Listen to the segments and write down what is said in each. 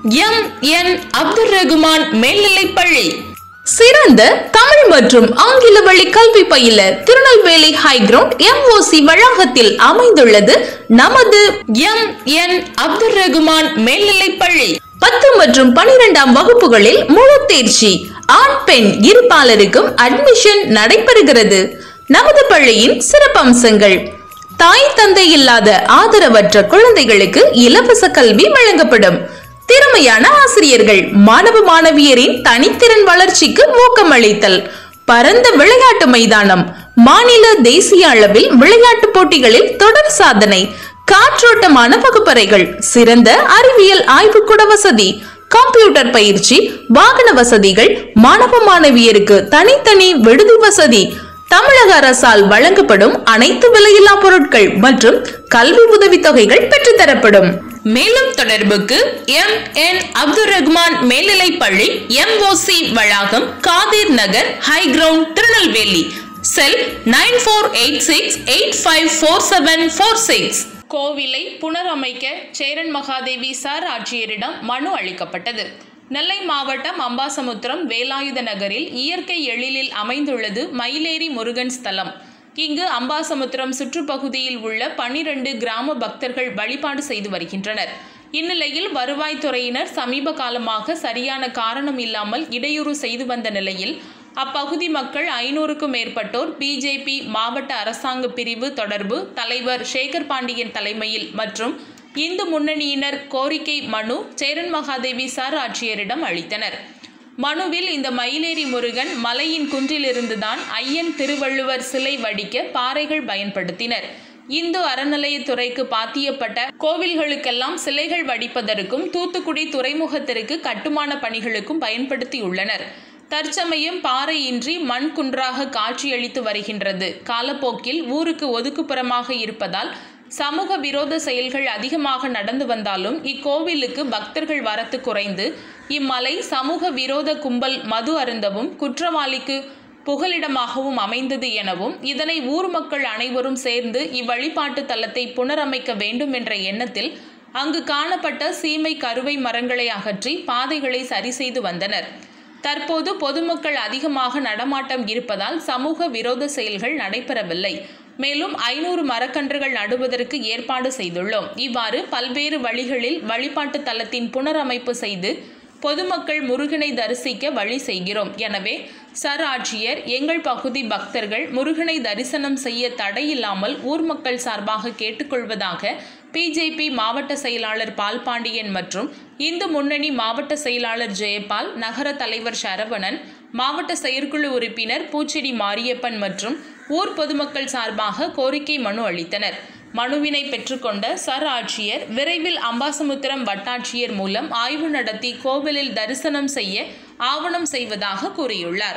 M N Abdul Rahman மேல்நிலைப்பள்ளி சிறந்த தமிழ் மற்றும் ஆங்கில வழி கல்வி பயில திருநெல்வேலி ஹைகிரவுண்ட் எம்ஓசி வளாகத்தில் அமைந்துள்ளது நமது எம் என் அப்துல் ரகுமான் மேல்நிலைப்பள்ளி பத்து மற்றும் பனிரெண்டாம் வகுப்புகளில் முழு தேர்ச்சி ஆண் பெண் இருபாலருக்கும் அட்மிஷன் நடைபெறுகிறது நமது பள்ளியின் சிறப்பம்சங்கள் தாய் தந்தை இல்லாத ஆதரவற்ற குழந்தைகளுக்கு இலவச கல்வி வழங்கப்படும் திறமையான ஆசிரியர்கள் மாணவ மாணவியரின் தனித்திறன் வளர்ச்சிக்கு ஊக்கமளித்தல் பரந்த விளையாட்டு மைதானம் மாநில தேசிய அளவில் விளையாட்டு போட்டிகளில் தொடர் சாதனை காற்றோட்டமான வகுப்பறைகள் சிறந்த அறிவியல் ஆய்வுக்கூட வசதி கம்ப்யூட்டர் பயிற்சி வாகன வசதிகள் மாணவ மாணவியருக்கு தனித்தனி விடுதி வசதி தமிழக அரசால் வழங்கப்படும் அனைத்து விலையில்லா பொருட்கள் மற்றும் கல்வி உதவித்தொகைகள் பெற்றுத்தரப்படும் மேலும் தொடர்புக்கு எம் என் அப்துல் ரகுமான் மேல்நிலைப்பள்ளி எம்ஓசி வளாகம் Kadhir Nagar high ground Tirunelveli cell nine four eight six eight five four seven four six கோவிலை புனரமைக்க சேரன் மகாதேவி சார் ஆட்சியரிடம் மனு அளிக்கப்பட்டது நெல்லை மாவட்டம் அம்பாசமுத்திரம் வேலாயுத நகரில் இயற்கை எழிலில் அமைந்துள்ளது மயிலேறி முருகன் ஸ்தலம் இங்கு அம்பாசமுத்திரம் சுற்றுப்பகுதியில் உள்ள பனிரெண்டு கிராம பக்தர்கள் வழிபாடு செய்து வருகின்றனர் இந்நிலையில் வருவாய்த்துறையினர் சமீப காலமாக சரியான காரணம் இல்லாமல் இடையூறு செய்து வந்த நிலையில் அப்பகுதி மக்கள் ஐநூறுக்கும் மேற்பட்டோர் பிஜேபி மாவட்ட அரசாங்க பிரிவு தொடர்பு தலைவர் சேகர் பாண்டியன் தலைமையில் மற்றும் இந்து முன்னணியினர் கோரிக்கை மனு சேரன் மகாதேவி சார் ஆட்சியரிடம் அளித்தனர் மனுவில் இந்த மயிலேறி முருகன் மலையின் குன்றிலிருந்துதான் ஐயன் திருவள்ளுவர் சிலை வடிக்க பாறைகள் பயன்படுத்தினர் இந்து அறநிலையத்துறைக்கு பாத்தியப்பட்ட கோவில்களுக்கெல்லாம் சிலைகள் வடிப்பதற்கும் தூத்துக்குடி துறைமுகத்திற்கு கட்டுமான பணிகளுக்கும் பயன்படுத்தியுள்ளனர் தற்சமயம் பாறையின்றி மண் குன்றாக காட்சியளித்து வருகின்றது காலப்போக்கில் ஊருக்கு ஒதுக்குப்புறமாக இருப்பதால் சமூக விரோத செயல்கள் அதிகமாக நடந்து வந்தாலும் இக்கோவிலுக்கு பக்தர்கள் வரத்து குறைந்து இம்மலை சமூக விரோத கும்பல் மது அருந்தவும் குற்றவாளிக்கு புகலிடமாகவும் அமைந்தது எனவும் இதனை ஊர் மக்கள் அனைவரும் சேர்ந்து இவ்வழிபாட்டு தலத்தை புனரமைக்க வேண்டும் என்ற எண்ணத்தில் அங்கு காணப்பட்ட சீமை கருவை மரங்களை அகற்றி பாதைகளை சரி செய்து வந்தனர் தற்போது பொதுமக்கள் அதிகமாக நடமாட்டம் இருப்பதால் சமூக விரோத செயல்கள் நடைபெறவில்லை மேலும் ஐநூறு மரக்கன்றுகள் நடுவதற்கு ஏற்பாடு செய்துள்ளோம் இவ்வாறு பல்வேறு வழிகளில் வழிபாட்டு தலத்தின் புனரமைப்பு செய்து பொதுமக்கள் முருகனை தரிசிக்க வழி செய்கிறோம் எனவே சர் ஆட்சியர் எங்கள் பகுதி பக்தர்கள் முருகனை தரிசனம் செய்ய தடையில்லாமல் ஊர் மக்கள் சார்பாக கேட்டுக்கொள்வதாக பிஜேபி மாவட்ட செயலாளர் பால்பாண்டியன் மற்றும் இந்து முன்னணி மாவட்ட செயலாளர் ஜெயபால் நகர தலைவர் சரவணன் மாவட்ட செயற்குழு உறுப்பினர் பூச்செடி மாரியப்பன் மற்றும் ஊர் பொதுமக்கள் சார்பாக கோரிக்கை மனு அளித்தனர் மனுவினை பெற்றுக்கொண்ட சர் ஆட்சியர் விரைவில் அம்பாசமுத்திரம் வட்டாட்சியர் மூலம் ஆய்வு நடத்தி கோவிலில் தரிசனம் செய்ய ஆவணம் செய்வதாக கூறியுள்ளார்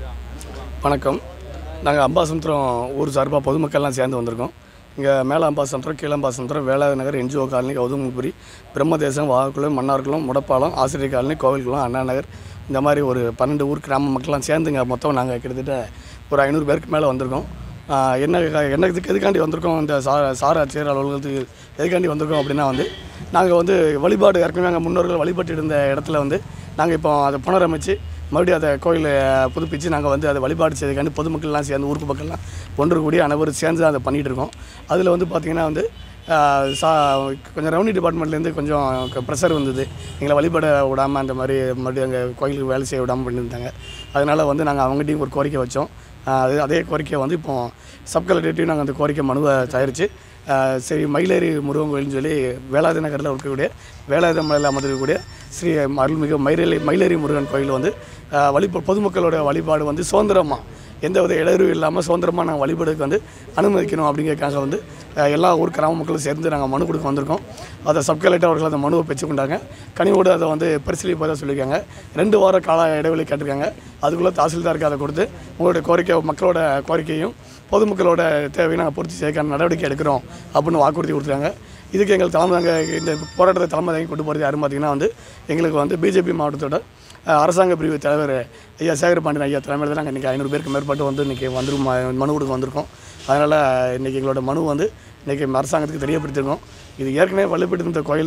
வணக்கம் நாங்கள் அம்பாசமுத்திரம் ஊர் சார்பாக பொதுமக்கள்லாம் சேர்ந்து வந்திருக்கோம் இங்கே மேலே அம்பாசமுத்திரம் கீழே அம்பாசமுத்திரம் வேளாண் நகர் என்ஜிஓ காலனி கௌதமபுரி பிரம்மதேசம் வாகக்குளம் மன்னார்குளம் முடப்பாலம் ஆசிரியர் காலனி கோவில்குளம் அண்ணா நகர் இந்த மாதிரி ஒரு பன்னெண்டு ஊர் கிராம மக்கள்லாம் சேர்ந்துங்க மொத்தம் நாங்கள் கிட்டத்தட்ட ஒரு ஐநூறு பேருக்கு மேலே வந்திருக்கோம் ஆஹ் என்ன என்ன இதுக்கு எதுக்காண்டி வந்திருக்கோம் இந்த சா சார் ஆட்சியர் அலுவலகத்துக்கு எதுக்காண்டி வந்திருக்கோம் அப்படின்னா வந்து நாங்கள் வந்து வழிபாடு ஏற்கனவே நாங்கள் முன்னோர்கள் வழிபட்டு இருந்த இடத்துல வந்து நாங்கள் இப்போ அதை புனரமைச்சு மறுபடியும் அதை கோயிலை புதுப்பிச்சு நாங்கள் வந்து அதை வழிபாடு செய்யறதுக்காண்டி பொதுமக்கள்லாம் சேர்ந்து ஊருக்கு மக்கள்லாம் ஒன்று கூடி அனைவரும் சேர்ந்து தான் அதை பண்ணிகிட்டு இருக்கோம் அதில் வந்து பார்த்திங்கன்னா வந்து ஆஹ் சா கொஞ்சம் ரெவன்யூ டிபார்ட்மெண்ட்லேருந்து கொஞ்சம் ப்ரெஷர் வந்தது எங்களை வழிபட விடாமல் அந்த மாதிரி மறுபடியும் அங்கே கோயிலுக்கு வேலை செய்ய விடாமல் பண்ணியிருந்தாங்க அதனால் வந்து நாங்கள் அவங்ககிட்டையும் ஒரு கோரிக்கை வச்சோம் ஆஹ் அது அதே கோரிக்கையை வந்து இப்போ சப் கலெக்டர்ட்டையும் நாங்கள் அந்த கோரிக்கை மனுவை தயாரித்து ஆஹ் சரி மயிலேறி முருகன் கோயில்னு சொல்லி வேளாதி நகரில் இருக்கக்கூடிய வேலாயுத மலையில் அமர்ந்திருக்கக்கூடிய ஸ்ரீ அருள்மிகு மயிலேறி மயிலேறி முருகன் கோயில் வந்து ஆஹ் வழிப பொதுமக்களோட வழிபாடு வந்து சுதந்திரமாக எந்த வித இடையூறு இல்லாமல் சுதந்திரமாக நாங்கள் வழிபாடுக்கு வந்து அனுமதிக்கணும் அப்படிங்கிறதுக்காக வந்து அஹ், எல்லா ஊர் கிராம மக்களும் சேர்ந்து நாங்கள் மனு கொடுக்க வந்திருக்கோம் அதை சப் கலெக்டர் அவர்கள் அந்த மனுவை பெற்றுக்கொண்டாங்க கனிவோடு அதை வந்து பரிசீலிப்பதாக சொல்லியிருக்காங்க ரெண்டு வார கால இடைவெளி கேட்டிருக்காங்க அதுக்குள்ளே தாசில்தாருக்கு அதை கொடுத்து உங்களுடைய கோரிக்கை மக்களோட கோரிக்கையும் பொதுமக்களோட தேவையை நாங்கள் பூர்த்தி செய்யக்கான நடவடிக்கை எடுக்கிறோம் அப்படின்னு வாக்குறுதி கொடுத்துருக்காங்க இதுக்கு எங்கள் தலைமை தாங்க இந்த போராட்டத்தை தலைமை தாங்கி கொண்டு போகிறது யாருன்னு பார்த்தீங்கன்னா வந்து எங்களுக்கு வந்து பிஜேபி மாவட்டத்தோட அஹ், அரசாங்க பிரிவு தலைவர் ஐயா சேகர் பாண்டியன் ஐயா தலைமையில் தான் நாங்கள் இன்றைக்கி ஐநூறு பேருக்கு மேற்பட்டு வந்து இன்றைக்கி வந்து மனு கொடுக்க வந்திருக்கோம் அதனால் இன்றைக்கி எங்களோட மனு வந்து இன்றைக்கி அரசாங்கத்துக்கு தெரியப்படுத்தியிருக்கோம் இது ஏற்கனவே வலுப்பட்டு இருந்த கோயில் தான்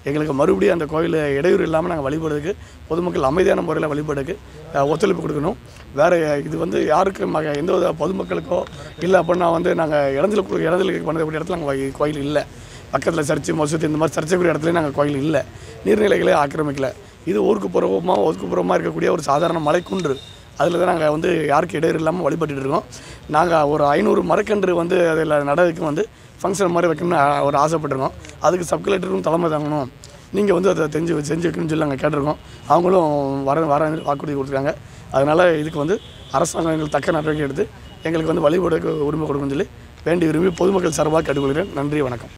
எங்களுக்கு மறுபடியும் அந்த கோயில் இடையூறு இல்லாமல் நாங்கள் வழிபடுறதுக்கு பொதுமக்கள் அமைதியான முறையில் வழிபடுறதுக்கு அஹ், ஒத்துழைப்பு கொடுக்கணும் வேறு இது வந்து யாருக்கு மக எந்த வித பொதுமக்களுக்கோ இல்லை அப்படின்னா வந்து நாங்கள் இடத்துல கு- இடத்துல பண்ணக்கூடிய இடத்துல நாங்கள் கோயில் இல்லை பக்கத்தில் சர்ச்சு மசூதி இந்த மாதிரி சர்ச்சைக்குரிய இடத்துல நாங்கள் கோயில் இல்லை நீர்நிலைகளே ஆக்கிரமிக்கல இது ஊருக்கு புறமாக ஒதுக்குப்புறமாக இருக்கக்கூடிய ஒரு சாதாரண மலைக்குன்று அதில் தான் நாங்கள் வந்து யாருக்கு இடையூறு இல்லாமல் வழிபட்டுட்டு இருக்கோம் நாங்கள் ஒரு ஐநூறு மரக்கன்று வந்து அதில் நடவுக்கு வந்து ஃபங்க்ஷன் மாதிரி வைக்கணும்னு ஆ- ஒரு ஆசைப்பட்டிருக்கோம் அதுக்கு சப் கலெக்டரும் தலைமை தாங்கணும் நீங்கள் வந்து அதை செஞ்சு செஞ்சு வைக்கணும்னு சொல்லி நாங்கள் கேட்டிருக்கோம் அவங்களும் வர வர வாக்குறுதி கொடுத்துருக்காங்க அதனால் இதுக்கு வந்து அரசாங்கம் எங்களுக்கு தக்க நடவடிக்கை எடுத்து எங்களுக்கு வந்து வழிபடுறதுக்கு உரிமை கொடுக்கணும்னு சொல்லி வேண்டி விரும்பி பொதுமக்கள் சார்பாக கேட்டுக்கொள்கிறேன் நன்றி வணக்கம்